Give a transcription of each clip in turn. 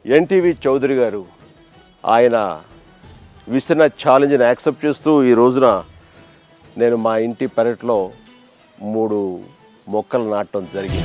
NTV Chowdary గారు ఆయన విసిన ఛాలెంజ్ని accept చేస్తూ ఈ రోజున నేను మా ఇంటి పెరట్లో మూడు మొక్కలు నాటడం జరిగింది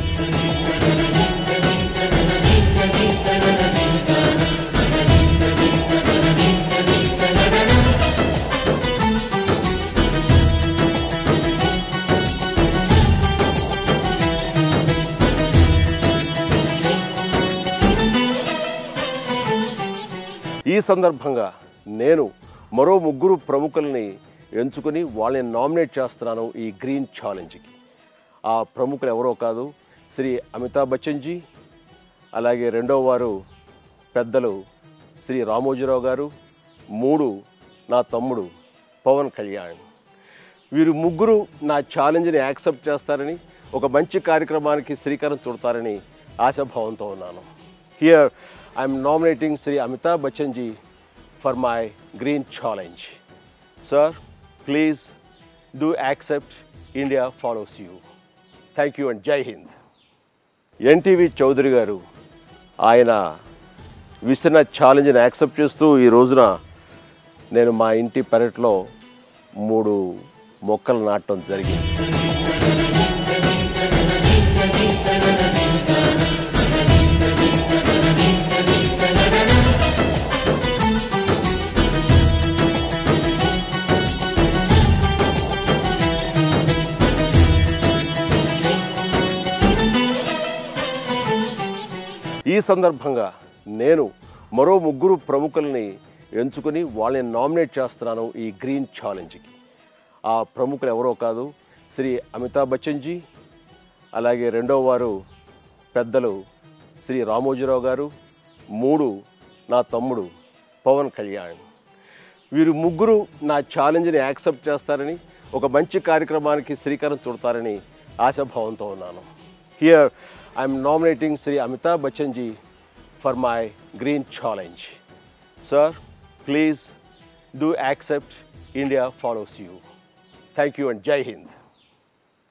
ఈ సందర్భంగా నేను మరో ముగ్గురు ప్రముఖుల్ని ఎంచుకుని వాళ్ళని నామినేట్ చేస్తున్నాను ఈ గ్రీన్ ఛాలెంజ్కి ఆ ప్రముఖులు ఎవరో కాదు శ్రీ అమితాబ్ బచ్చన్ జీ అలాగే రెండో వారు పెద్దలు శ్రీ రామోజీరావు గారు మూడు నా తమ్ముడు పవన్ కళ్యాణ్ వీరు ముగ్గురు నా ఛాలెంజ్ని యాక్సెప్ట్ చేస్తారని ఒక మంచి కార్యక్రమానికి శ్రీకారం చుడతారని ఆశాభావంతో ఉన్నాను here I'm nominating Shri Amitabh Bachchan ji for my green challenge sir please do accept India follows you thank you and Jai Hind NTV Chowdary గారు ఆయన విసిన ఛాలెంజ్ని యాక్సెప్ట్ చేస్తూ ఈ రోజున నేను మా ఇంటి పెరట్లో మూడు మొక్కలు నాటడం జరిగింది ఈ సందర్భంగా నేను మరో ముగ్గురు ప్రముఖుల్ని ఎంచుకుని వాళ్ళని నామినేట్ చేస్తున్నాను ఈ గ్రీన్ ఛాలెంజ్కి ఆ ప్రముఖులు ఎవరో కాదు శ్రీ అమితాబ్ బచ్చన్ జీ అలాగే రెండో వారు పెద్దలు శ్రీ రామోజీరావు గారు మూడు నా తమ్ముడు పవన్ కళ్యాణ్ వీరు ముగ్గురు నా ఛాలెంజ్ని యాక్సెప్ట్ చేస్తారని ఒక మంచి కార్యక్రమానికి శ్రీకారం చుడతారని ఆశాభావంతో ఉన్నాను here I'm nominating Shri Amitabh Bachchan ji for my green challenge sir please do accept India follows you thank you and Jai Hind